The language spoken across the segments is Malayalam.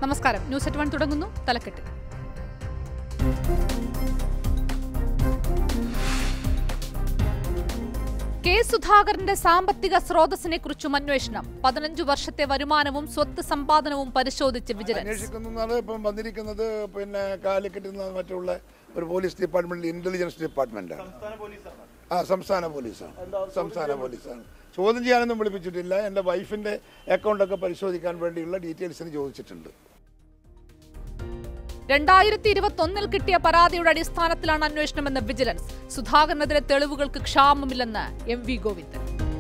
നമസ്കാരം ന്യൂസ് അറ്റ് വൺ തുടങ്ങുന്നു തലക്കെട്ട് കെ സുധാകരന്റെ സാമ്പത്തിക സ്രോതസ്സിനെ കുറിച്ചും അന്വേഷണം പതിനഞ്ചു വർഷത്തെ വരുമാനവും സ്വത്ത് സമ്പാദനവും പരിശോധിച്ച് വിജിലൻസ് അന്വേഷിക്കുന്നതാണ് ഇപ്പം വന്നിരിക്കുന്നത് പിന്നെ കാലിക്കറ്റിൽ നിന്ന് മറ്റുള്ള ഒരു പോലീസ് ഡിപ്പാർട്ട്മെന്റ് ഇന്റലിജൻസ് ഡിപ്പാർട്ട്മെന്റാണ് ആ സംസ്ഥാന പോലീസാണ് സംസ്ഥാന പോലീസാണ് ചോദ്യം ചെയ്യാനൊന്നും വിളിപ്പിച്ചിട്ടില്ല എൻ്റെ വൈഫിൻ്റെ അക്കൗണ്ടൊക്കെ പരിശോധിക്കാൻ വേണ്ടിയുള്ള ഡീറ്റെയിൽസിന് ചോദിച്ചിട്ടുണ്ട് രണ്ടായിരത്തി ഇരുപത്തി ഒന്നിൽ കിട്ടിയ പരാതിയുടെ അടിസ്ഥാനത്തിലാണ് അന്വേഷണമെന്ന് വിജിലൻസ് സുധാകരനെതിരെ തെളിവുകൾക്ക് ക്ഷാമമില്ലെന്ന് എം വി ഗോവിന്ദൻ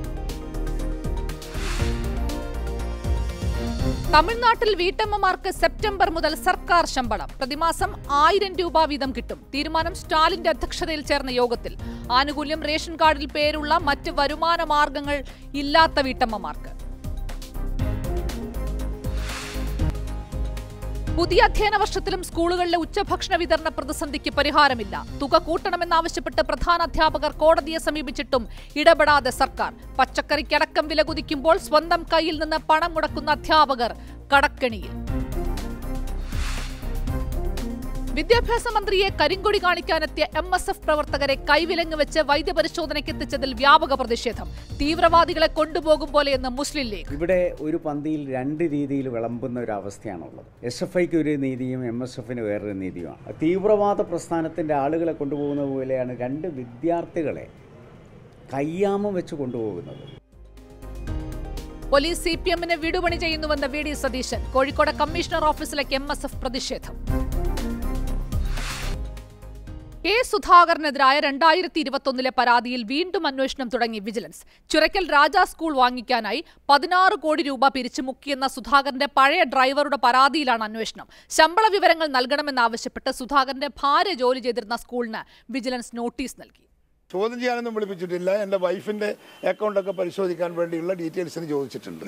തമിഴ്നാട്ടിൽ വീട്ടമ്മമാർക്ക് സെപ്റ്റംബർ മുതൽ സർക്കാർ ശമ്പളം പ്രതിമാസം ആയിരം രൂപ വീതം കിട്ടും തീരുമാനം സ്റ്റാലിന്റെ അധ്യക്ഷതയിൽ ചേർന്ന യോഗത്തിൽ ആനുകൂല്യം റേഷൻ കാർഡിൽ പേരുള്ള മറ്റ് വരുമാന മാർഗങ്ങൾ ഇല്ലാത്ത വീട്ടമ്മമാർക്ക് പുതിയ അധ്യയന വർഷത്തിലും സ്കൂളുകളിലെ ഉച്ചഭക്ഷണ വിതരണ പ്രതിസന്ധിക്ക് പരിഹാരമില്ല തുക കൂട്ടണമെന്നാവശ്യപ്പെട്ട് പ്രധാന അധ്യാപകർ കോടതിയെ സമീപിച്ചിട്ടും ഇടപെടാതെ സർക്കാർ പച്ചക്കറിക്കടക്കം വില കുതിക്കുമ്പോൾ സ്വന്തം കയ്യിൽ നിന്ന് പണം മുടക്കുന്ന അധ്യാപകർ കടക്കെണിയിൽ വിദ്യാഭ്യാസ മന്ത്രിയെ കരിങ്കൊടി കാണിക്കാനെത്തിയ എം എസ് എഫ് പ്രവർത്തകരെ കൈവിലങ്ങ് വെച്ച് വൈദ്യപരിശോധനയ്ക്ക് എത്തിച്ചതിൽ വ്യാപക പ്രതിഷേധം തീവ്രവാദികളെ കൊണ്ടുപോകും പോലെയെന്ന് മുസ്ലിം ലീഗ് ഇവിടെ ഒരു പന്തിയിൽ രണ്ട് രീതിയിൽ വിളമ്പുന്ന ഒരു അവസ്ഥയാണുള്ളത് എസ് എഫ് ഐക്ക് ഒരു നീതിയും എം എസ് എഫിന് വേറൊരു നീതിയുമാണ് തീവ്രവാദ പ്രസ്ഥാനത്തിൻ്റെ ആളുകളെ കൊണ്ടുപോകുന്ന പോലെയാണ് രണ്ട് വിദ്യാർത്ഥികളെ കയ്യാമം വെച്ച് കൊണ്ടുപോകുന്നത് പോലീസ് സി പി എമ്മിന് വിടുപണി ചെയ്യുന്നുവെന്ന് V D Satheesan Kozhikode commissioner ഓഫീസിലേക്ക് എം എസ് എഫ് പ്രതിഷേധം കെ സുധാകരനെതിരായ രണ്ടായിരത്തി ഇരുപത്തൊന്നിലെ പരാതിയിൽ വീണ്ടും അന്വേഷണം തുടങ്ങി വിജിലൻസ് ചുരക്കൽ രാജാ സ്കൂൾ വാങ്ങിക്കാനായി പതിനാറ് കോടി രൂപ പിരിച്ചു മുക്കിയെന്ന സുധാകരന്റെ പഴയ ഡ്രൈവറുടെ പരാതിയിലാണ് അന്വേഷണം ശമ്പള വിവരങ്ങൾ നൽകണമെന്നാവശ്യപ്പെട്ട് സുധാകരന്റെ ഭാര്യ ജോലി ചെയ്തിരുന്ന സ്കൂളിന് വിജിലൻസ് നോട്ടീസ് നൽകി ചോദ്യം ചെയ്യാനൊന്നും വിളിപ്പിച്ചിട്ടില്ല എൻ്റെ വൈഫിൻ്റെ അക്കൗണ്ടൊക്കെ പരിശോധിക്കാൻ വേണ്ടിയുള്ള ഡീറ്റെയിൽസിന് ചോദിച്ചിട്ടുണ്ട്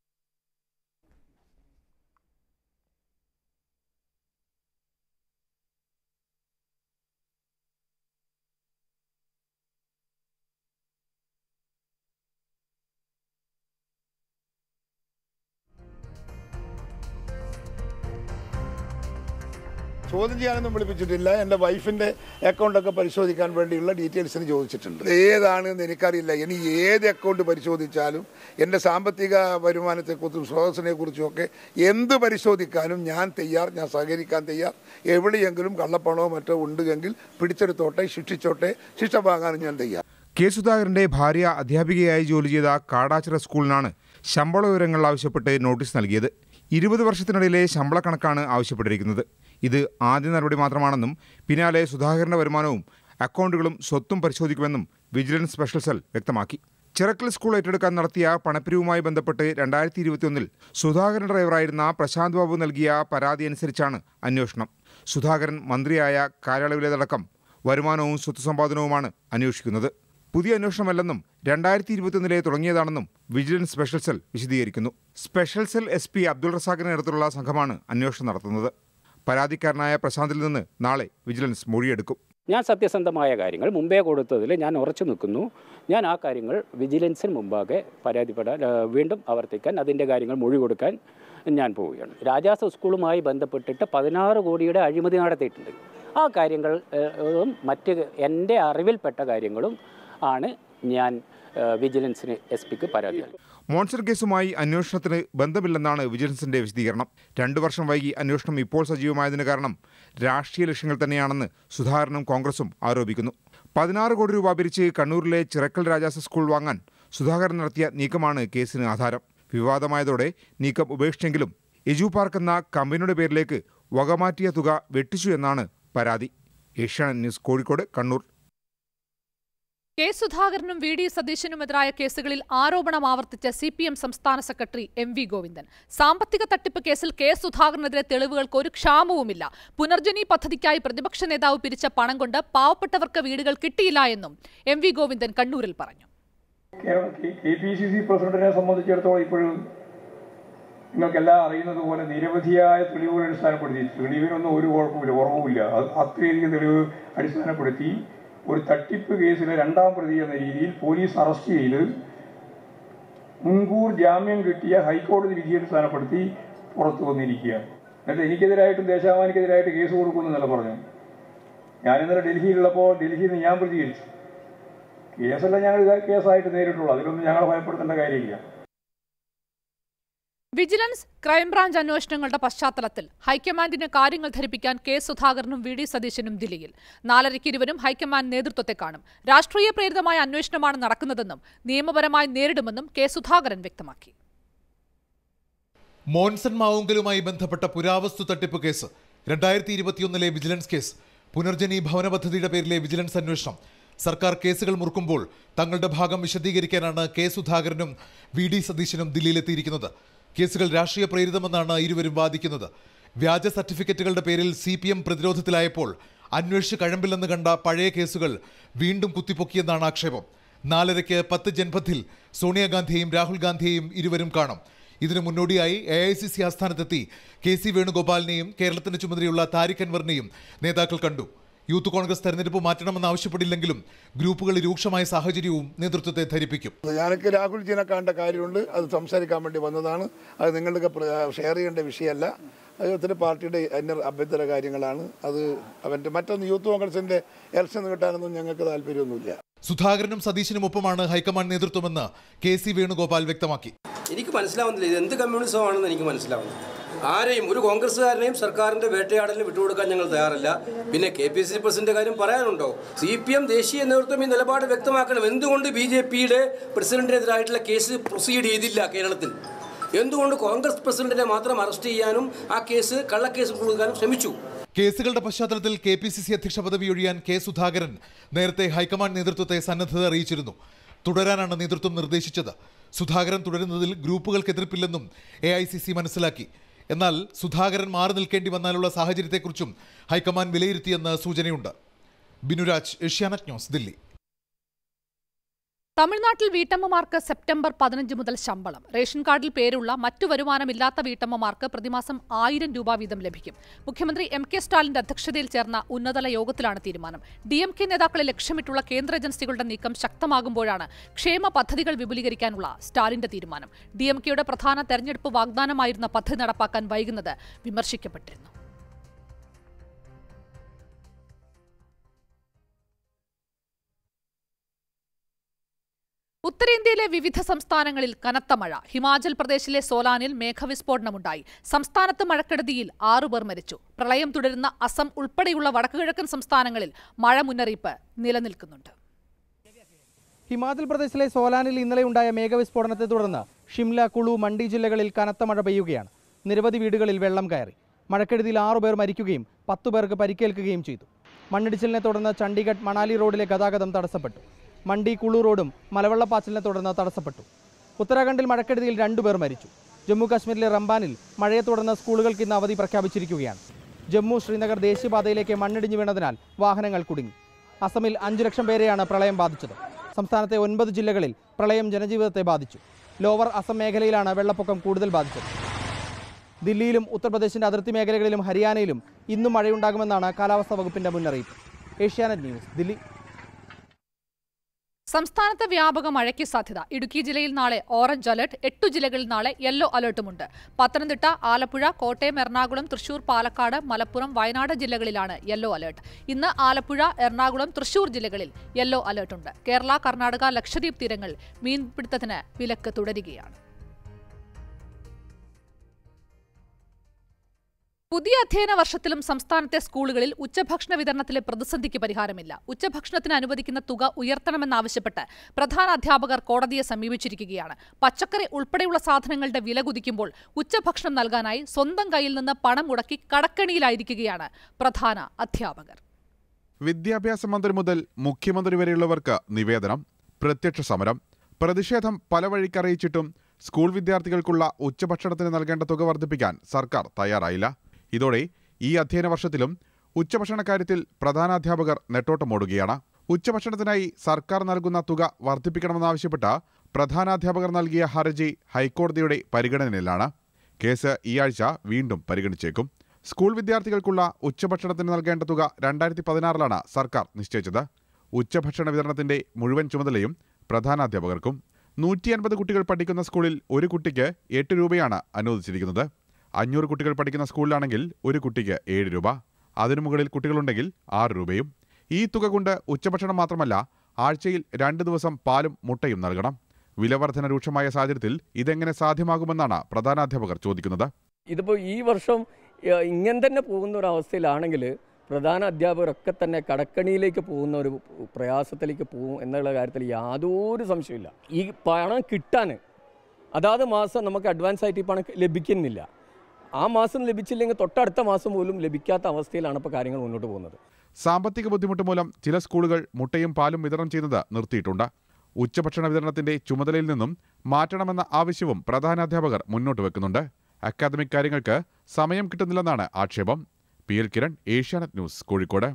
ചോദ്യം ചെയ്യാനൊന്നും വിളിപ്പിച്ചിട്ടില്ല എൻ്റെ വൈഫിൻ്റെ അക്കൗണ്ടൊക്കെ പരിശോധിക്കാൻ വേണ്ടിയുള്ള ഡീറ്റെയിൽസിന് ചോദിച്ചിട്ടുണ്ട് ഏതാണെന്ന് എനിക്കറിയില്ല ഇനി ഏത് അക്കൗണ്ട് പരിശോധിച്ചാലും എൻ്റെ സാമ്പത്തിക വരുമാനത്തെക്കുറിച്ചും സ്രോതസ്സിനെ കുറിച്ചും ഒക്കെ എന്ത് പരിശോധിക്കാനും ഞാൻ തയ്യാർ ഞാൻ സഹകരിക്കാൻ തയ്യാർ എവിടെയെങ്കിലും കള്ളപ്പണമോ മറ്റോ ഉണ്ട് എങ്കിൽ പിടിച്ചെടുത്തോട്ടെ ശിക്ഷിച്ചോട്ടെ ശിക്ഷ വാങ്ങാനും ഞാൻ തയ്യാർ കെ സുധാകരന്റെ ഭാര്യ അധ്യാപികയായി ജോലി ചെയ്ത കാടാച്ചിറ സ്കൂളിനാണ് ശമ്പള വിവരങ്ങൾ ആവശ്യപ്പെട്ട് നോട്ടീസ് നൽകിയത് ഇരുപത് വർഷത്തിനിടയിലെ ശമ്പള കണക്കാണ് ആവശ്യപ്പെട്ടിരിക്കുന്നത് ഇത് ആദ്യ നടപടി മാത്രമാണെന്നും പിന്നാലെ സുധാകരന്റെ വരുമാനവും അക്കൗണ്ടുകളും സ്വത്തും പരിശോധിക്കുമെന്നും വിജിലൻസ് സ്പെഷ്യൽ സെൽ വ്യക്തമാക്കി ചിറക്കൽ സ്കൂൾ ഏറ്റെടുക്കാൻ നടത്തിയ പണപ്പിരിവുമായി ബന്ധപ്പെട്ട് രണ്ടായിരത്തി ഇരുപത്തിയൊന്നിൽ സുധാകരൻ ഡ്രൈവറായിരുന്ന പ്രശാന്ത് ബാബു നൽകിയ പരാതി അനുസരിച്ചാണ് അന്വേഷണം സുധാകരൻ മന്ത്രിയായ കാലയളവിലേതടക്കം വരുമാനവും സ്വത്ത് സമ്പാദനവുമാണ് അന്വേഷിക്കുന്നത് പുതിയ അന്വേഷണമല്ലെന്നും രണ്ടായിരത്തി ഇരുപത്തിയൊന്നിലെ തുടങ്ങിയതാണെന്നും വിജിലൻസ് സ്പെഷ്യൽ സെൽ വിശദീകരിക്കുന്നു special cell S P Abdul റസാഖിന്റെ നേതൃത്വത്തിലുള്ള സംഘമാണ് അന്വേഷണം നടത്തുന്നത് പരാതിക്കാരനായ പ്രശാന്തിൽ നിന്ന് നാളെ വിജിലൻസ് മൊഴിയെടുക്കും ഞാൻ സത്യസന്ധമായ കാര്യങ്ങൾ മുമ്പേ കൊടുത്തതിൽ ഞാൻ ഉറച്ചു നിൽക്കുന്നു ഞാൻ ആ കാര്യങ്ങൾ വിജിലൻസിന് മുമ്പാകെ പരാതിപ്പെടാൻ ആ, വീണ്ടും ആവർത്തിക്കാൻ അതിൻ്റെ കാര്യങ്ങൾ മൊഴി കൊടുക്കാൻ ഞാൻ പോവുകയാണ് രാജാസ് സ്കൂളുമായി ബന്ധപ്പെട്ടിട്ട് പതിനാറ് കോടിയുടെ അഴിമതി നടത്തിയിട്ടുണ്ട് ആ കാര്യങ്ങൾ ഏ, ഉം മറ്റ് എൻ്റെ അറിവിൽപ്പെട്ട കാര്യങ്ങളും ആണ് ഞാൻ ആ, വിജിലൻസിന് എസ് പിക്ക് പരാതി നൽകി മോൺസർ കേസുമായി അന്വേഷണത്തിന് ബന്ധമില്ലെന്നാണ് വിജിലൻസിന്റെ വിശദീകരണം രണ്ടു വർഷം വൈകി അന്വേഷണം ഇപ്പോൾ സജീവമായതിന് കാരണം രാഷ്ട്രീയ ലക്ഷ്യങ്ങൾ തന്നെയാണെന്ന് സുധാകരനും കോൺഗ്രസും ആരോപിക്കുന്നു പതിനാറ് കോടി രൂപ പിരിച്ച് കണ്ണൂരിലെ ചിറക്കൽ രാജാസ് സ്കൂൾ വാങ്ങാൻ സുധാകരൻ നടത്തിയ നീക്കമാണ് കേസിന് ആധാരം വിവാദമായതോടെ നീക്കം ഉപേക്ഷിച്ചെങ്കിലും എജു പാർക്ക് എന്ന കമ്പനിയുടെ പേരിലേക്ക് വകമാറ്റിയ തുക വെട്ടിച്ചു എന്നാണ് പരാതി ഏഷ്യാനെറ്റ് ന്യൂസ് കോഴിക്കോട് കണ്ണൂർ കെ സുധാകരനും വി ഡി സതീശനുമെതിരായ കേസുകളിൽ ആരോപണം ആവർത്തിച്ച സി പി എം സംസ്ഥാന സെക്രട്ടറി എം വി ഗോവിന്ദൻ സാമ്പത്തിക തട്ടിപ്പ് കേസിൽ കെ സുധാകരനെതിരെ തെളിവുകൾക്ക് ഒരു ക്ഷാമവുമില്ല പുനർജനി പദ്ധതിക്കായി പ്രതിപക്ഷ നേതാവ് പിരിച്ച പണം കൊണ്ട് പാവപ്പെട്ടവർക്ക് വീടുകൾ കിട്ടിയില്ല എന്നും എം വി ഗോവിന്ദൻ കണ്ണൂരിൽ പറഞ്ഞു കെ പി സി സി പ്രസിഡന്റിനെ സംബന്ധിച്ചിടത്തോളം ഇപ്പോഴും നിങ്ങൾക്കെല്ലാം അറിയുന്നത് പോലെ നിരവധിയായ തെളിവുകൾ അടിസ്ഥാനപ്പെടുത്തി തെളിവിനൊന്നും ഒരു കുഴപ്പമില്ല കുറവുമില്ല അത് അത്രയധികം തെളിവ് അടിസ്ഥാനപ്പെടുത്തി ഒരു തട്ടിപ്പ് കേസിലെ രണ്ടാം പ്രതി എന്ന രീതിയിൽ പോലീസ് അറസ്റ്റ് ചെയ്ത് മുൻകൂർ ജാമ്യം കിട്ടിയ ഹൈക്കോടതി വിധി അടിസ്ഥാനപ്പെടുത്തി പുറത്തു വന്നിരിക്കുകയാണ് എന്നിട്ട് എനിക്കെതിരായിട്ടും ദേശാഭിമാനിക്കെതിരായിട്ട് കേസ് കൊടുക്കുമെന്നല്ല പറഞ്ഞു ഞാൻ ഇന്നലെ ഡൽഹിയിലുള്ളപ്പോൾ ഡൽഹിയിൽ നിന്ന് ഞാൻ പ്രതികരിച്ചു കേസല്ല ഞങ്ങൾ ഇത് കേസായിട്ട് നേരിട്ടുള്ളൂ അതിലൊന്നും ഞങ്ങളെ ഭയപ്പെടുത്തേണ്ട കാര്യമില്ല വിജിലൻസ് ക്രൈംബ്രാഞ്ച് അന്വേഷണങ്ങളുടെ പശ്ചാത്തലത്തിൽ ഹൈക്കമാൻഡിന് കാര്യങ്ങൾ ധരിപ്പിക്കാൻ കെ സുധാകരനും വി ഡി സതീശനും ദില്ലിയിൽ നാലരയ്ക്ക് ഇരുവരും ഹൈക്കമാൻഡ് നേതൃത്വത്തെ കാണും രാഷ്ട്രീയ പ്രേരിതമായ അന്വേഷണമാണ് നടക്കുന്നതെന്നും നിയമപരമായി നേരിടുമെന്നും കെ സുധാകരൻ വ്യക്തമാക്കി മോൻസൺ മാവുങ്കലുമായി ബന്ധപ്പെട്ട പുരാവസ്തു തട്ടിപ്പ് കേസ് രണ്ടായിരത്തി ഇരുപത്തിയൊന്നിലെ വിജിലൻസ് കേസ് പുനർജനി ഭവന പദ്ധതിയുടെ പേരിലെ വിജിലൻസ് അന്വേഷണം സർക്കാർ കേസുകൾ മുറുക്കുമ്പോൾ തങ്ങളുടെ ഭാഗം വിശദീകരിക്കാനാണ് കെ സുധാകരനും വി ഡി സതീശനും ദില്ലിയിലെത്തിയിരിക്കുന്നത് കേസുകൾ രാഷ്ട്രീയ പ്രേരിതമെന്നാണ് ഇരുവരും വാദിക്കുന്നത് വ്യാജ സർട്ടിഫിക്കറ്റുകളുടെ പേരിൽ സി പി എം പ്രതിരോധത്തിലായപ്പോൾ അന്വേഷിച്ച് കഴമ്പില്ലെന്ന് കണ്ട പഴയ കേസുകൾ വീണ്ടും കുത്തിപ്പൊക്കിയെന്നാണ് ആക്ഷേപം നാലരയ്ക്ക് പത്ത് ജൻപഥിൽ സോണിയാഗാന്ധിയെയും രാഹുൽ ഗാന്ധിയെയും ഇരുവരും കാണും ഇതിനു മുന്നോടിയായി എ ഐ സി സി ആസ്ഥാനത്തെത്തി കെ സി വേണുഗോപാലിനെയും കേരളത്തിന് ചുമതലയുള്ള താരിഖ് അൻവറിനെയും നേതാക്കൾ കണ്ടു യൂത്ത് കോൺഗ്രസ് തെരഞ്ഞെടുപ്പ് മാറ്റണമെന്ന് ആവശ്യപ്പെടില്ലെങ്കിലും ഗ്രൂപ്പുകളിൽ രൂക്ഷമായ സാഹചര്യവും നേതൃത്വത്തെ ധരിപ്പിക്കും ഞാനൊക്കെ രാഹുൽജിനെ കാണേണ്ട കാര്യമുണ്ട് അത് സംസാരിക്കാൻ വേണ്ടി വന്നതാണ് അത് നിങ്ങൾക്ക് പ്ര- ഷെയർ ചെയ്യേണ്ട വിഷയമല്ല അത് ഒത്തിരി പാർട്ടിയുടെ അന്യ അഭ്യന്തര കാര്യങ്ങളാണ് അത് അവൻ്റെ മറ്റൊന്ന് യൂത്ത് കോൺഗ്രസിൻ്റെ ഇലക്ഷൻ കിട്ടാനൊന്നും ഞങ്ങൾക്ക് താല്പര്യമൊന്നുമില്ല സുധാകരനും സതീശനും ഒപ്പമാണ് ഹൈക്കമാൻഡ് നേതൃത്വമെന്ന് കെ സി വേണുഗോപാൽ വ്യക്തമാക്കി എനിക്ക് മനസ്സിലാവുന്നില്ല ഇത് എന്ത് കമ്മ്യൂണിസമാണെന്ന് എനിക്ക് മനസ്സിലാവുന്നു ആരെയും ഒരു കോൺഗ്രസ്സുകാരനെയും സർക്കാരിന്റെ വേട്ടയാടലിന് വിട്ടുകൊടുക്കാൻ ഞങ്ങൾ തയ്യാറല്ല പിന്നെ K P C C president കാര്യം പറയാനുണ്ടോ സി പി എം ദേശീയ നേതൃത്വം ഈ നിലപാട് വ്യക്തമാക്കണം എന്തുകൊണ്ട് ബി ജെ പിയുടെ പ്രസിഡന്റിനെതിരായിട്ടുള്ള കേസ് പ്രൊസീഡ് ചെയ്തില്ല കേരളത്തിൽ എന്തുകൊണ്ട് കോൺഗ്രസ് പ്രസിഡന്റിനെ മാത്രം അറസ്റ്റ് ചെയ്യാനും ആ കേസ് കള്ളക്കേസ് കൊടുക്കാനും ശ്രമിച്ചു കേസുകളുടെ പശ്ചാത്തലത്തിൽ കെ പി സി സി അധ്യക്ഷ പദവി ഒഴിയാൻ കെ സുധാകരൻ നേരത്തെ ഹൈക്കമാൻഡ് നേതൃത്വത്തെ സന്നദ്ധത അറിയിച്ചിരുന്നു തുടരാനാണ് നേതൃത്വം നിർദ്ദേശിച്ചത് സുധാകരൻ തുടരുന്നതിൽ ഗ്രൂപ്പുകൾക്ക് എതിർപ്പില്ലെന്നും എ ഐ സി സി മനസ്സിലാക്കി എന്നാൽ സുധാകരൻ മാറി നിൽക്കേണ്ടി വന്നാലുള്ള സാഹചര്യത്തെക്കുറിച്ചും ഹൈക്കമാൻഡ് വിലയിരുത്തിയെന്ന് സൂചനയുണ്ട് ബിനുരാജ് ഏഷ്യാനെറ്റ് ന്യൂസ് ദില്ലി തമിഴ്നാട്ടിൽ വീട്ടമ്മമാർക്ക് സെപ്റ്റംബർ പതിനഞ്ച് മുതൽ ശമ്പളം റേഷൻ കാർഡിൽ പേരുള്ള മറ്റു വരുമാനമില്ലാത്ത വീട്ടമ്മമാർക്ക് പ്രതിമാസം ആയിരം രൂപ വീതം ലഭിക്കും മുഖ്യമന്ത്രി എം കെ സ്റ്റാലിന്റെ അധ്യക്ഷതയിൽ ചേർന്ന ഉന്നതതല യോഗത്തിലാണ് തീരുമാനം ഡി എം കെ നേതാക്കളെ ലക്ഷ്യമിട്ടുള്ള കേന്ദ്ര ഏജൻസികളുടെ നീക്കം ശക്തമാകുമ്പോഴാണ് ക്ഷേമ പദ്ധതികൾ വിപുലീകരിക്കാനുള്ള സ്റ്റാലിന്റെ തീരുമാനം ഡി എം കെയുടെ പ്രധാന തെരഞ്ഞെടുപ്പ് വാഗ്ദാനമായിരുന്ന പദ്ധതി നടപ്പാക്കാൻ വൈകുന്നത് വിമർശിക്കപ്പെട്ടിരുന്നു ഉത്തരേന്ത്യയിലെ വിവിധ സംസ്ഥാനങ്ങളിൽ കനത്ത മഴ ഹിമാചൽ പ്രദേശിലെ സോലാനിൽ മേഘവിസ്ഫോടനമുണ്ടായി സംസ്ഥാനത്ത് മഴക്കെടുതിയിൽ ആറുപേർ മരിച്ചു പ്രളയം തുടരുന്ന അസം ഉൾപ്പെടെയുള്ള വടക്കുകിഴക്കൻ സംസ്ഥാനങ്ങളിൽ മഴ മുന്നറിയിപ്പ് നിലനിൽക്കുന്നുണ്ട് ഹിമാചൽ പ്രദേശിലെ സോലാനിൽ ഇന്നലെ ഉണ്ടായ മേഘവിസ്ഫോടനത്തെ തുടർന്ന് ഷിംല കുളു മണ്ഡി ജില്ലകളിൽ കനത്ത മഴ പെയ്യുകയാണ് നിരവധി വീടുകളിൽ വെള്ളം കയറി മഴക്കെടുതിയിൽ ആറുപേർ മരിക്കുകയും പത്തു പേർക്ക് പരിക്കേൽക്കുകയും ചെയ്തു മണ്ണിടിച്ചിലിനെ തുടർന്ന് ചണ്ഡീഗഡ് മണാലി റോഡിലെ ഗതാഗതം തടസ്സപ്പെട്ടു മണ്ഡി കുളു റോഡും മലവെള്ളപ്പാച്ചിലിനെ തുടർന്ന് തടസ്സപ്പെട്ടു ഉത്തരാഖണ്ഡിൽ മഴക്കെടുതിയിൽ രണ്ടുപേർ മരിച്ചു ജമ്മു കാശ്മീരിലെ റംബാനിൽ മഴയെ തുടർന്ന് സ്കൂളുകൾക്ക് ഇന്ന് അവധി പ്രഖ്യാപിച്ചിരിക്കുകയാണ് ജമ്മു ശ്രീനഗർ ദേശീയപാതയിലേക്ക് മണ്ണിടിഞ്ഞു വീണതിനാൽ വാഹനങ്ങൾ കുടുങ്ങി അസമിൽ അഞ്ചു ലക്ഷം പേരെയാണ് പ്രളയം ബാധിച്ചത് സംസ്ഥാനത്തെ ഒൻപത് ജില്ലകളിൽ പ്രളയം ജനജീവിതത്തെ ബാധിച്ചു ലോവർ അസം മേഖലയിലാണ് വെള്ളപ്പൊക്കം കൂടുതൽ ബാധിച്ചത് ദില്ലിയിലും ഉത്തർപ്രദേശിന്റെ അതിർത്തി മേഖലകളിലും ഹരിയാനയിലും ഇന്നും മഴയുണ്ടാകുമെന്നാണ് കാലാവസ്ഥാ വകുപ്പിന്റെ മുന്നറിയിപ്പ് ഏഷ്യാനെറ്റ് ന്യൂസ് ദില്ലി സംസ്ഥാനത്ത് വ്യാപക മഴയ്ക്ക് സാധ്യത ഇടുക്കി ജില്ലയിൽ നാളെ ഓറഞ്ച് അലർട്ട് എട്ടു ജില്ലകളിൽ നാളെ യെല്ലോ അലർട്ടുമുണ്ട് പത്തനംതിട്ട ആലപ്പുഴ കോട്ടയം എറണാകുളം തൃശൂർ പാലക്കാട് മലപ്പുറം വയനാട് ജില്ലകളിലാണ് യെല്ലോ അലർട്ട് ഇന്ന് ആലപ്പുഴ എറണാകുളം തൃശൂർ ജില്ലകളിൽ യെല്ലോ അലർട്ടുണ്ട് കേരള കർണാടക ലക്ഷദ്വീപ് തീരങ്ങൾ മീൻപിടുത്തത്തിന് വിലക്ക് തുടരുകയാണ് പുതിയ അധ്യയന വർഷത്തിലും സംസ്ഥാനത്തെ സ്കൂളുകളിൽ ഉച്ചഭക്ഷണ വിതരണത്തിലെ പ്രതിസന്ധിക്ക് പരിഹാരമില്ല ഉച്ചഭക്ഷണത്തിന് അനുവദിക്കുന്ന തുക ഉയർത്തണമെന്നാവശ്യപ്പെട്ട് പ്രധാന അധ്യാപകർ കോടതിയെ സമീപിച്ചിരിക്കുകയാണ് പച്ചക്കറി ഉൾപ്പെടെയുള്ള സാധനങ്ങളുടെ വില കുതിക്കുമ്പോൾ ഉച്ചഭക്ഷണം നൽകാനായി സ്വന്തം കയ്യിൽ നിന്ന് പണം മുടക്കി കടക്കണിയിലായിരിക്കുകയാണ് പ്രധാന അധ്യാപകർ വിദ്യാഭ്യാസ മന്ത്രി മുതൽ മുഖ്യമന്ത്രി വരെയുള്ളവർക്ക് നിവേദനം പ്രത്യക്ഷ സമരം പ്രതിഷേധം പല വഴിക്കറിയിച്ചിട്ടും സ്കൂൾ വിദ്യാർത്ഥികൾക്കുള്ള ഉച്ചഭക്ഷണത്തിന് നൽകേണ്ട തുക വർദ്ധിപ്പിക്കാൻ സർക്കാർ തയ്യാറായില്ല ഇതോടെ ഈ അധ്യയന വർഷത്തിലും ഉച്ചഭക്ഷണ കാര്യത്തിൽ പ്രധാനാധ്യാപകർ നെട്ടോട്ടമോടുകയാണ് ഉച്ചഭക്ഷണത്തിനായി സർക്കാർ നൽകുന്ന തുക വർദ്ധിപ്പിക്കണമെന്നാവശ്യപ്പെട്ട് പ്രധാനാധ്യാപകർ നൽകിയ ഹർജി ഹൈക്കോടതിയുടെ പരിഗണനയിലാണ് കേസ് ഈ ആഴ്ച വീണ്ടും പരിഗണിച്ചേക്കും സ്കൂൾ വിദ്യാർത്ഥികൾക്കുള്ള ഉച്ചഭക്ഷണത്തിന് നൽകേണ്ട തുക രണ്ടായിരത്തി പതിനാറിലാണ് സർക്കാർ നിശ്ചയിച്ചത് ഉച്ചഭക്ഷണ വിതരണത്തിന്റെ മുഴുവൻ ചുമതലയും പ്രധാനാധ്യാപകർക്കും നൂറ്റി അൻപത് കുട്ടികൾ പഠിക്കുന്ന സ്കൂളിൽ ഒരു കുട്ടിക്ക് എട്ട് രൂപയാണ് അനുവദിച്ചിരിക്കുന്നത് അഞ്ഞൂറ് കുട്ടികൾ പഠിക്കുന്ന സ്കൂളിലാണെങ്കിൽ ഒരു കുട്ടിക്ക് ഏഴ് രൂപ അതിനു മുകളിൽ കുട്ടികളുണ്ടെങ്കിൽ ആറ് രൂപയും ഈ തുക കൊണ്ട് ഉച്ചഭക്ഷണം മാത്രമല്ല ആഴ്ചയിൽ രണ്ട് ദിവസം പാലും മുട്ടയും നൽകണം വിലവർധന രൂക്ഷമായ സാഹചര്യത്തിൽ ഇതെങ്ങനെ സാധ്യമാകുമെന്നാണ് പ്രധാനാധ്യാപകർ ചോദിക്കുന്നത് ഇതിപ്പോൾ ഈ വർഷം ഏഹ്, ഇങ്ങനെ തന്നെ പോകുന്ന ഒരു അവസ്ഥയിലാണെങ്കിൽ പ്രധാന അധ്യാപകരൊക്കെ തന്നെ കടക്കണിയിലേക്ക് പോകുന്ന ഒരു പ്രയാസത്തിലേക്ക് പോകും എന്നുള്ള കാര്യത്തിൽ യാതൊരു സംശയമില്ല ഈ പണം കിട്ടാൻ അതാത് മാസം നമുക്ക് അഡ്വാൻസ് ആയിട്ട് ഈ പണം ലഭിക്കുന്നില്ല ആ മാസം ലഭിച്ചില്ലെങ്കിൽ തൊട്ടടുത്ത മാസം പോലും ലഭിക്കാത്ത അവസ്ഥയിലാണ് ഇപ്പോൾ കാര്യങ്ങൾ മുന്നോട്ട് പോകുന്നത് സാമ്പത്തിക ബുദ്ധിമുട്ട് മൂലം ചില സ്കൂളുകൾ മുട്ടയും പാലും വിതരണം ചെയ്യുന്നത് നിർത്തിയിട്ടുണ്ട് ഉച്ചഭക്ഷണ വിതരണത്തിന്റെ ചുമതലയിൽ നിന്നും മാറ്റണമെന്ന ആവശ്യവും പ്രധാനാധ്യാപകർ മുന്നോട്ട് വെക്കുന്നുണ്ട് അക്കാദമിക് കാര്യങ്ങൾക്ക് സമയം കിട്ടുന്നില്ലെന്നാണ് ആക്ഷേപം P L Kiran Asianet news Kozhikode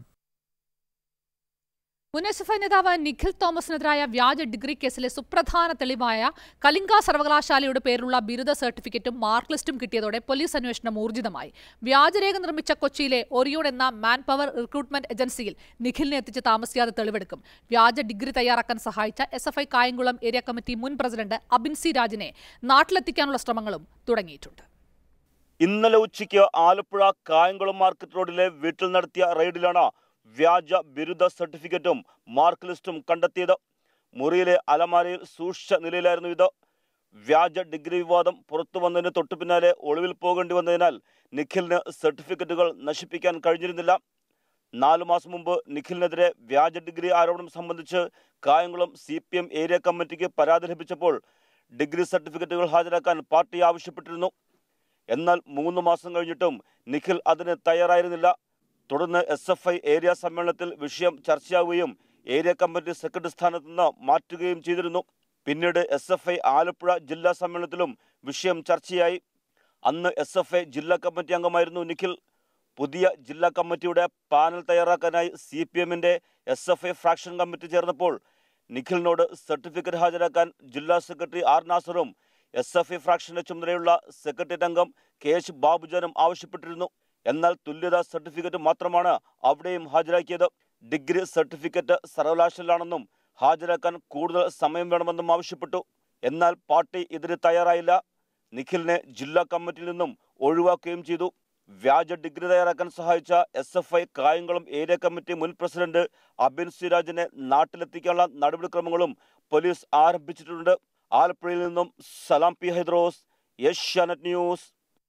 മുൻ എസ് എഫ് ഐ നേതാവ് നിഖിൽ തോമസിനെതിരായ വ്യാജ ഡിഗ്രി കേസിലെ സുപ്രധാന തെളിവായ കലിംഗ സർവകലാശാലയുടെ പേരിലുള്ള ബിരുദ സർട്ടിഫിക്കറ്റും മാർക്ക് ലിസ്റ്റും കിട്ടിയതോടെ പോലീസ് അന്വേഷണം ഊർജിതമായി വ്യാജരേഖ നിർമ്മിച്ച കൊച്ചിയിലെ ഒറിയോൺ എന്ന മാൻ പവർ റിക്രൂട്ട്മെന്റ് ഏജൻസിയിൽ നിഖിലിനെ എത്തിച്ച് താമസിയാതെ തെളിവെടുക്കും വ്യാജ ഡിഗ്രി തയ്യാറാക്കാൻ സഹായിച്ച S F I Kayamkulam area committee മുൻ പ്രസിഡന്റ് അബിൻ സി രാജിനെ നാട്ടിലെത്തിക്കാനുള്ള ശ്രമങ്ങളും തുടങ്ങിയിട്ടുണ്ട് ഇന്നലെ ഉച്ചയ്ക്ക് ആലപ്പുഴ കായംകുളം മാർക്കറ്റ് റോഡിലെ വീട്ടിൽ നടത്തിയ റെയ്ഡിലാണ് വ്യാജ ബിരുദ സർട്ടിഫിക്കറ്റും മാർക്ക് ലിസ്റ്റും കണ്ടെത്തിയത് മുറിയിലെ അലമാരയിൽ സൂക്ഷിച്ച നിലയിലായിരുന്നു ഇത് വ്യാജ ഡിഗ്രി വിവാദം പുറത്തു വന്നതിന് തൊട്ടു പിന്നാലെ ഒളിവിൽ പോകേണ്ടി വന്നതിനാൽ നിഖിലിന് സർട്ടിഫിക്കറ്റുകൾ നശിപ്പിക്കാൻ കഴിഞ്ഞിരുന്നില്ല നാലു മാസം മുമ്പ് നിഖിലിനെതിരെ വ്യാജ ഡിഗ്രി ആരോപണം സംബന്ധിച്ച് Kayamkulam C P M area കമ്മിറ്റിക്ക് പരാതി ലഭിച്ചപ്പോൾ ഡിഗ്രി സർട്ടിഫിക്കറ്റുകൾ ഹാജരാക്കാൻ പാർട്ടി ആവശ്യപ്പെട്ടിരുന്നു എന്നാൽ മൂന്ന് മാസം കഴിഞ്ഞിട്ടും നിഖിൽ അതിന് തയ്യാറായിരുന്നില്ല തുടർന്ന് എസ് എഫ് ഐ ഏരിയ സമ്മേളനത്തിൽ വിഷയം ചർച്ചയാവുകയും ഏരിയ കമ്മിറ്റി സെക്രട്ടറി സ്ഥാനത്ത് നിന്ന് മാറ്റുകയും ചെയ്തിരുന്നു പിന്നീട് എസ് എഫ് ഐ ആലപ്പുഴ ജില്ലാ സമ്മേളനത്തിലും വിഷയം ചർച്ചയായി അന്ന് എസ് എഫ് ഐ ജില്ലാ കമ്മിറ്റി അംഗമായിരുന്നു നിഖിൽ പുതിയ ജില്ലാ കമ്മിറ്റിയുടെ പാനൽ തയ്യാറാക്കാനായി സി പി എമ്മിന്റെ S F I fraction committee ചേർന്നപ്പോൾ നിഖിലിനോട് സർട്ടിഫിക്കറ്റ് ഹാജരാക്കാൻ ജില്ലാ സെക്രട്ടറി ആർ നാസറും എസ് എഫ് ഐ ഫ്രാക്ഷന്റെ ചുമതലയുള്ള സെക്രട്ടേറിയറ്റ് അംഗം കെ എച്ച് ബാബുജാനും ആവശ്യപ്പെട്ടിരുന്നു എന്നാൽ തുല്യതാ സർട്ടിഫിക്കറ്റ് മാത്രമാണ് അവിടെയും ഹാജരാക്കിയത് ഡിഗ്രി സർട്ടിഫിക്കറ്റ് സർവകലാശാലാണെന്നും ഹാജരാക്കാൻ കൂടുതൽ സമയം വേണമെന്നും ആവശ്യപ്പെട്ടു എന്നാൽ പാർട്ടി ഇതിന് തയ്യാറായില്ല നിഖിലിനെ ജില്ലാ കമ്മിറ്റിയിൽ നിന്നും ഒഴിവാക്കുകയും ചെയ്തു വ്യാജ ഡിഗ്രി തയ്യാറാക്കാൻ സഹായിച്ച S F I Kayamkulam area committee മുൻ പ്രസിഡന്റ് അബിൻ സിരാജിനെ നാട്ടിലെത്തിക്കാനുള്ള നടപടിക്രമങ്ങളും പോലീസ് ആരംഭിച്ചിട്ടുണ്ട് ആലപ്പുഴയിൽ നിന്നും Salam P Haidros Asianet news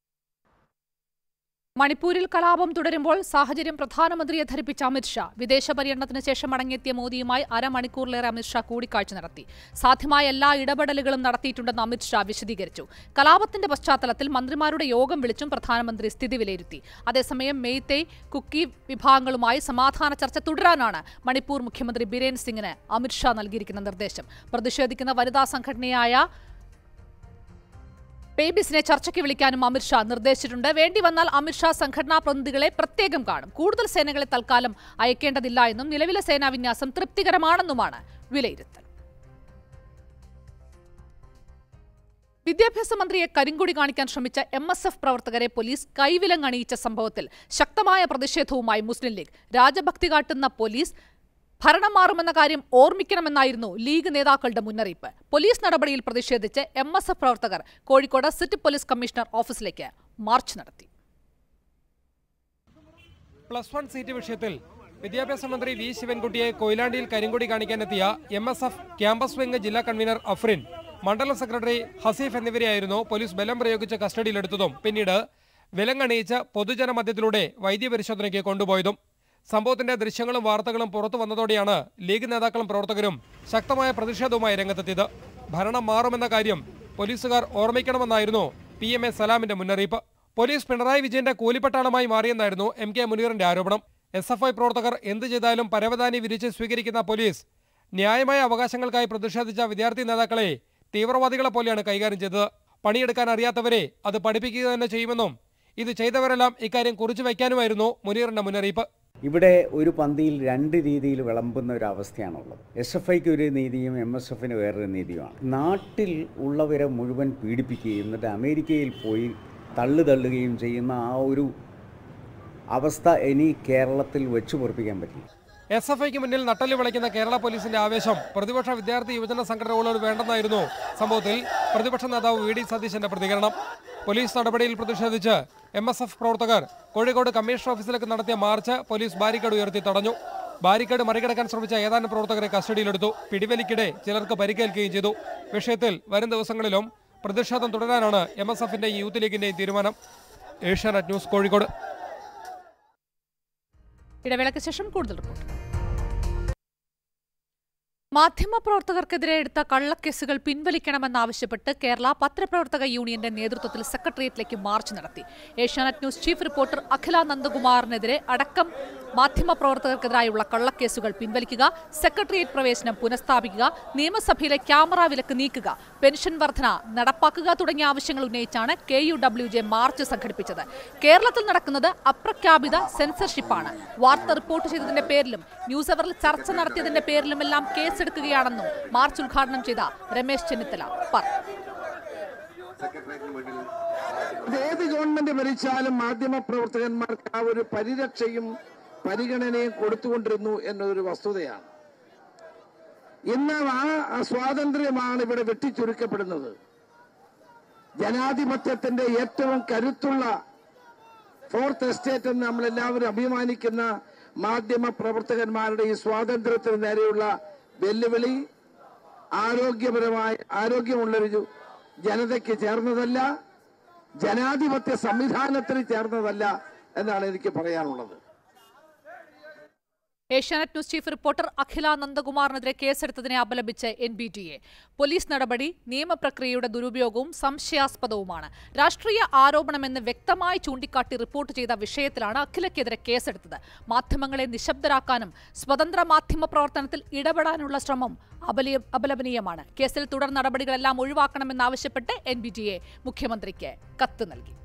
മണിപ്പൂരിൽ കലാപം തുടരുമ്പോൾ സാഹചര്യം പ്രധാനമന്ത്രിയെ ധരിപ്പിച്ച അമിത്ഷാ വിദേശ പര്യടനത്തിന് ശേഷം മടങ്ങിയെത്തിയ മോദിയുമായി അരമണിക്കൂറിലേറെ അമിത്ഷാ കൂടിക്കാഴ്ച നടത്തി സാധ്യമായ എല്ലാ ഇടപെടലുകളും നടത്തിയിട്ടുണ്ടെന്ന് അമിത്ഷാ വിശദീകരിച്ചു കലാപത്തിന്റെ പശ്ചാത്തലത്തിൽ മന്ത്രിമാരുടെ യോഗം വിളിച്ചും പ്രധാനമന്ത്രി സ്ഥിതി വിലയിരുത്തി അതേസമയം മെയ്തേയ് കുക്കി വിഭാഗങ്ങളുമായി സമാധാന ചർച്ച തുടരാനാണ് മണിപ്പൂർ മുഖ്യമന്ത്രി ബിരേൻ സിംഗിന് അമിത്ഷാ നൽകിയിരിക്കുന്ന നിർദ്ദേശം പ്രതിഷേധിക്കുന്ന വനിതാ സംഘടനയായ ബേബിസിനെ ചർച്ചയ്ക്ക് വിളിക്കാനും അമിത്ഷാ നിർദ്ദേശിച്ചിട്ടുണ്ട് വേണ്ടി വന്നാൽ അമിത്ഷാ സംഘടനാ പ്രതിനിധികളെ പ്രത്യേകം കാണും കൂടുതൽ സേനകളെ തൽക്കാലം അയക്കേണ്ടതില്ല എന്നും നിലവിലെ സേനാ വിന്യാസം തൃപ്തികരമാണെന്നുമാണ് വിലയിരുത്തൽ വിദ്യാഭ്യാസ മന്ത്രിയെ കരിങ്കൊടി കാണിക്കാൻ ശ്രമിച്ച എം എസ് എഫ് പ്രവർത്തകരെ പോലീസ് കൈവിലങ്ങണിയിച്ച സംഭവത്തിൽ ശക്തമായ പ്രതിഷേധവുമായി മുസ്ലിം ലീഗ് രാജഭക്തി കാട്ടുന്ന പോലീസ് ഭരണം മാറുമെന്ന കാര്യം ഓർമ്മിക്കണമെന്നായിരുന്നു ലീഗ് നേതാക്കളുടെ മുന്നറിയിപ്പ് പോലീസ് നടപടിയിൽ പ്രതിഷേധിച്ച് എം എസ് എഫ് പ്രവർത്തകർ കോഴിക്കോട് സിറ്റി പോലീസ് കമ്മീഷണർ ഓഫീസിലേക്ക് മാർച്ച് നടത്തി പ്ലസ് വൺ സീറ്റ് വിഷയത്തിൽ വിദ്യാഭ്യാസ മന്ത്രി വി ശിവൻകുട്ടിയെ കൊയിലാണ്ടിയിൽ കരിങ്കൊടി കാണിക്കാനെത്തിയ M S F campus wing ജില്ലാ കൺവീനർ അഫ്രിൻ മണ്ഡലം സെക്രട്ടറി ഹസീഫ് എന്നിവരെയായിരുന്നു പോലീസ് ബലം പ്രയോഗിച്ച് കസ്റ്റഡിയിലെടുത്തതും പിന്നീട് വിലങ്ങണിയിച്ച് പൊതുജനമധ്യത്തിലൂടെ വൈദ്യപരിശോധനയ്ക്ക് കൊണ്ടുപോയതും സംഭവത്തിന്റെ ദൃശ്യങ്ങളും വാർത്തകളും പുറത്തു വന്നതോടെയാണ് ലീഗ് നേതാക്കളും പ്രവർത്തകരും ശക്തമായ പ്രതിഷേധവുമായി രംഗത്തെത്തിയത് ഭരണം മാറുമെന്ന കാര്യം പോലീസുകാർ ഓർമ്മിക്കണമെന്നായിരുന്നു പി എം എ സലാമിന്റെ മുന്നറിയിപ്പ് പോലീസ് പിണറായി വിജയന്റെ കൂലിപ്പട്ടാളമായി മാറിയെന്നായിരുന്നു എം കെ മുനീറിന്റെ ആരോപണം എസ് എഫ് ഐ പ്രവർത്തകർ എന്ത് ചെയ്താലും പരവതാനി വിരിച്ച് സ്വീകരിക്കുന്ന പോലീസ് ന്യായമായ അവകാശങ്ങൾക്കായി പ്രതിഷേധിച്ച വിദ്യാർത്ഥി നേതാക്കളെ തീവ്രവാദികളെ പോലെയാണ് കൈകാര്യം ചെയ്തത് പണിയെടുക്കാൻ അറിയാത്തവരെ അത് പഠിപ്പിക്കുക തന്നെ ചെയ്യുമെന്നും ഇത് ചെയ്തവരെല്ലാം ഇക്കാര്യം കുറിച്ചു വയ്ക്കാനുമായിരുന്നു മുനീറിന്റെ മുന്നറിയിപ്പ് ഇവിടെ ഒരു പന്തിയിൽ രണ്ട് രീതിയിൽ വിളമ്പുന്ന ഒരു അവസ്ഥയാണുള്ളത് എസ് എഫ് ഐക്ക് ഒരു നീതിയും എം എസ് എഫിന് വേറൊരു നീതിയുമാണ് നാട്ടിൽ ഉള്ളവരെ മുഴുവൻ പീഡിപ്പിക്കുകയും എന്നിട്ട് അമേരിക്കയിൽ പോയി തള്ളു തള്ളുകയും ചെയ്യുന്ന ആ ഒരു അവസ്ഥ ഇനി കേരളത്തിൽ വെച്ചു പൊറപ്പിക്കാൻ പറ്റില്ല എസ് എഫ് ഐക്ക് മുന്നിൽ നട്ടല് വിളയ്ക്കുന്ന കേരള പോലീസിന്റെ ആവേശം പ്രതിപക്ഷ വിദ്യാർത്ഥി യുവജന സംഘടനകളോട് വേണ്ടെന്നായിരുന്നു സംഭവത്തിൽ പ്രതിപക്ഷ നേതാവ് വി ഡി സതീശന്റെ പ്രതികരണം പോലീസ് നടപടിയിൽ പ്രതിഷേധിച്ച് എം എസ് എഫ് പ്രവർത്തകർ കോഴിക്കോട് കമ്മീഷണർ ഓഫീസിലേക്ക് നടത്തിയ മാർച്ച് പോലീസ് ബാരിക്കേഡ് ഉയർത്തി തടഞ്ഞു ബാരിക്കേഡ് മറികടക്കാൻ ശ്രമിച്ച ഏതാനും പ്രവർത്തകരെ കസ്റ്റഡിയിലെടുത്തു പിടിവലിക്കിടെ ചിലർക്ക് പരിക്കേൽക്കുകയും ചെയ്തു വിഷയത്തിൽ വരും ദിവസങ്ങളിലും പ്രതിഷേധം തുടരാനാണ് എം എസ് എഫിന്റെയും യൂത്ത് ലീഗിന്റെയും തീരുമാനം ഏഷ്യാനെറ്റ് ന്യൂസ് കോഴിക്കോട് ഇടവേളയ്ക്ക് ശേഷം കൂടുതൽ റിപ്പോർട്ട് മാധ്യമപ്രവർത്തകർക്കെതിരെ എടുത്ത കള്ളക്കേസുകൾ പിൻവലിക്കണമെന്നാവശ്യപ്പെട്ട് കേരള പത്രപ്രവർത്തക യൂണിയന്റെ നേതൃത്വത്തിൽ സെക്രട്ടേറിയറ്റിലേക്ക് മാർച്ച് നടത്തി Asianet news chief reporter Akhila നന്ദകുമാറിനെതിരെ അടക്കം മാധ്യമപ്രവർത്തകർക്കെതിരായുള്ള കള്ളക്കേസുകൾ പിൻവലിക്കുക സെക്രട്ടേറിയറ്റ് പ്രവേശനം പുനഃസ്ഥാപിക്കുക നിയമസഭയിലെ ക്യാമറ വിലക്ക് നീക്കുക പെൻഷൻ വർധന നടപ്പാക്കുക തുടങ്ങിയ ആവശ്യങ്ങൾ ഉന്നയിച്ചാണ് K U W J march സംഘടിപ്പിച്ചത് കേരളത്തിൽ നടക്കുന്നത് അപ്രഖ്യാപിത സെൻസർഷിപ്പാണ് വാർത്ത റിപ്പോർട്ട് ചെയ്തതിന്റെ പേരിലും ന്യൂസ് അവറിൽ ചർച്ച നടത്തിയതിന്റെ പേരിലുമെല്ലാം കേസെടുക്കുകയാണെന്നും മാർച്ച് ഉദ്ഘാടനം ചെയ്ത രമേശ് ചെന്നിത്തല പറഞ്ഞു ഏത് ഗവൺമെന്റ് ഭരിച്ചാലും മാധ്യമ പ്രവർത്തകന്മാർക്ക് ആ ഒരു പരിരക്ഷയും പരിഗണനയും കൊടുത്തുകൊണ്ടിരുന്നു എന്നതൊരു വസ്തുതയാണ് ഇന്ന് ആ ആ സ്വാതന്ത്ര്യമാണ് ഇവിടെ വെട്ടിച്ചുരുക്കപ്പെടുന്നത് ജനാധിപത്യത്തിന്റെ ഏറ്റവും കരുത്തുള്ള ഫോർത്ത് എസ്റ്റേറ്റ് എന്ന് നമ്മൾ എല്ലാവരും അഭിമാനിക്കുന്ന മാധ്യമ പ്രവർത്തകന്മാരുടെ ഈ സ്വാതന്ത്ര്യത്തിന് നേരെയുള്ള വെല്ലുവിളി ആരോഗ്യപരമായ ആരോഗ്യമുള്ളൊരു ജനതയ്ക്ക് ചേർന്നതല്ല ജനാധിപത്യ സംവിധാനത്തിന് ചേർന്നതല്ല എന്നാണ് എനിക്ക് പറയാനുള്ളത് Asianet news chief reporter Akhila നന്ദകുമാറിനെതിരെ കേസെടുത്തതിനെ അപലപിച്ച് N B T A police നടപടി നിയമപ്രക്രിയയുടെ ദുരുപയോഗവും സംശയാസ്പദവുമാണ് രാഷ്ട്രീയ ആരോപണമെന്ന് വ്യക്തമായി ചൂണ്ടിക്കാട്ടി റിപ്പോർട്ട് ചെയ്ത വിഷയത്തിലാണ് അഖിലയ്ക്കെതിരെ കേസെടുത്തത് മാധ്യമങ്ങളെ നിശബ്ദരാക്കാനും സ്വതന്ത്ര മാധ്യമ പ്രവർത്തനത്തിൽ ഇടപെടാനുള്ള ശ്രമം അപലയ അപലപനീയമാണ് കേസിൽ തുടർ നടപടികളെല്ലാം ഒഴിവാക്കണമെന്നാവശ്യപ്പെട്ട് എൻ ബി ടി എ മുഖ്യമന്ത്രിക്ക് കത്ത് നൽകി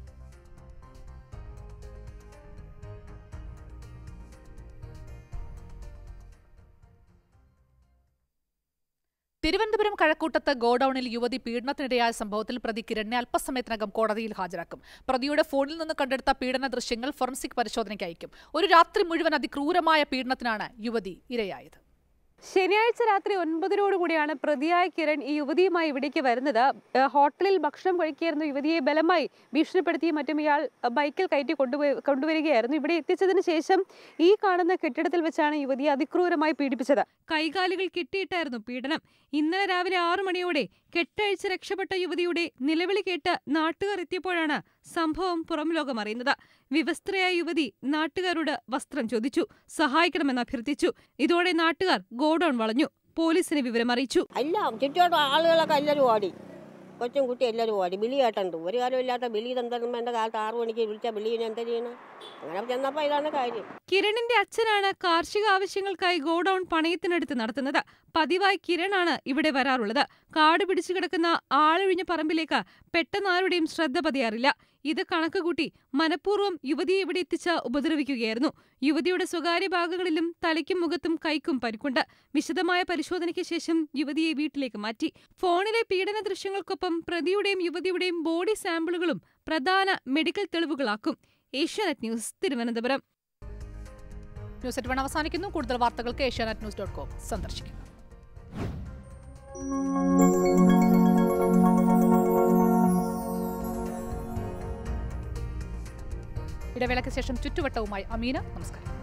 തിരുവനന്തപുരം കഴക്കൂട്ടത്ത് ഗോഡൌണിൽ യുവതി പീഡനത്തിനിരയായ സംഭവത്തിൽ പ്രതി കിരണിനെ അല്പസമയത്തിനകം കോടതിയിൽ ഹാജരാക്കും പ്രതിയുടെ ഫോണിൽ നിന്ന് കണ്ടെടുത്ത പീഡന ദൃശ്യങ്ങൾ ഫോറൻസിക് പരിശോധനയ്ക്ക് അയക്കും ഒരു രാത്രി മുഴുവൻ അതിക്രൂരമായ പീഡനത്തിനാണ് യുവതി ഇരയായത് ശനിയാഴ്ച രാത്രി ഒൻപതിനോട് കൂടിയാണ് പ്രതിയായ കിരൺ ഈ യുവതിയുമായി ഇവിടേക്ക് വരുന്നത് ഏഹ് ഹോട്ടലിൽ ഭക്ഷണം കഴിക്കുകയായിരുന്നു യുവതിയെ ബലമായി ഭീഷണിപ്പെടുത്തിയും മറ്റും ഇയാൾ അഹ് ബൈക്കിൽ കയറ്റി കൊണ്ടുപോയി കൊണ്ടുവരികയായിരുന്നു ഇവിടെ എത്തിച്ചതിന് ശേഷം ഈ കാണുന്ന കെട്ടിടത്തിൽ വെച്ചാണ് യുവതിയെ അതിക്രൂരമായി പീഡിപ്പിച്ചത് കൈകാലുകൾ കെട്ടിയിട്ടായിരുന്നു പീഡനം ഇന്നലെ രാവിലെ ആറു മണിയോടെ കെട്ടഴിച്ച് രക്ഷപ്പെട്ട യുവതിയുടെ നിലവിളി കേട്ട് നാട്ടുകാർ എത്തിയപ്പോഴാണ് സംഭവം പുറം ലോകം അറിയുന്നത് വിവസ്ത്രയായ യുവതി നാട്ടുകാരോട് വസ്ത്രം ചോദിച്ചു സഹായിക്കണമെന്ന് അഭ്യർത്ഥിച്ചു ഇതോടെ നാട്ടുകാർ ഗോഡൌൺ വളഞ്ഞു പോലീസിനെ വിവരം അറിയിച്ചു അല്ല ചുറ്റോട്ട് ആളുകളൊക്കെ എല്ലാവരും ഓടി കൊച്ചും കുട്ടി എല്ലാവരും ഓടി ബിളി കേട്ടുണ്ട് ഒരു കാര്യമില്ലാത്ത ബിളി ഇതെന്തായാലും എൻ്റെ കാലത്ത് ആറു മണിക്ക് വിളിച്ച ബിളിനെ എന്താ ചെയ്യണം അങ്ങനെ ചെന്നപ്പോൾ ഇതാണ് കാര്യം കിരണിന്റെ അച്ഛനാണ് കാർഷിക ആവശ്യങ്ങൾക്കായി ഗോഡൌൺ പണയത്തിനെടുത്ത് നടത്തുന്നത് പതിവായി കിരണാണ് ഇവിടെ വരാറുള്ളത് കാട് പിടിച്ചു കിടക്കുന്ന ആളൊഴിഞ്ഞ പറമ്പിലേക്ക് പെട്ടെന്ന് ആരുടെയും ശ്രദ്ധ പതിയാറില്ല ഇത് കണക്കുകൂട്ടി മനഃപൂർവ്വം യുവതിയെ ഇവിടെ എത്തിച്ച് ഉപദ്രവിക്കുകയായിരുന്നു യുവതിയുടെ സ്വകാര്യ ഭാഗങ്ങളിലും തലയ്ക്കും മുഖത്തും കൈക്കും പരിക്കുണ്ട് വിശദമായ പരിശോധനയ്ക്ക് ശേഷം യുവതിയെ വീട്ടിലേക്ക് മാറ്റി ഫോണിലെ പീഡന ദൃശ്യങ്ങൾക്കൊപ്പം പ്രതിയുടെയും യുവതിയുടെയും ബോഡി സാമ്പിളുകളും പ്രധാന മെഡിക്കൽ തെളിവുകളാക്കും Asianet news Thiruvananthapuram news at one അവസാനിക്കുന്നു കൂടുതൽ വാർത്തകൾക്ക് ഏഷ്യാനെറ്റ് ന്യൂസ് ഡോട്ട് കോം സന്ദർശിക്കുക ഇടവേളയ്ക്ക് ശേഷം ചുറ്റുവട്ടവുമായി അമീന നമസ്കാരം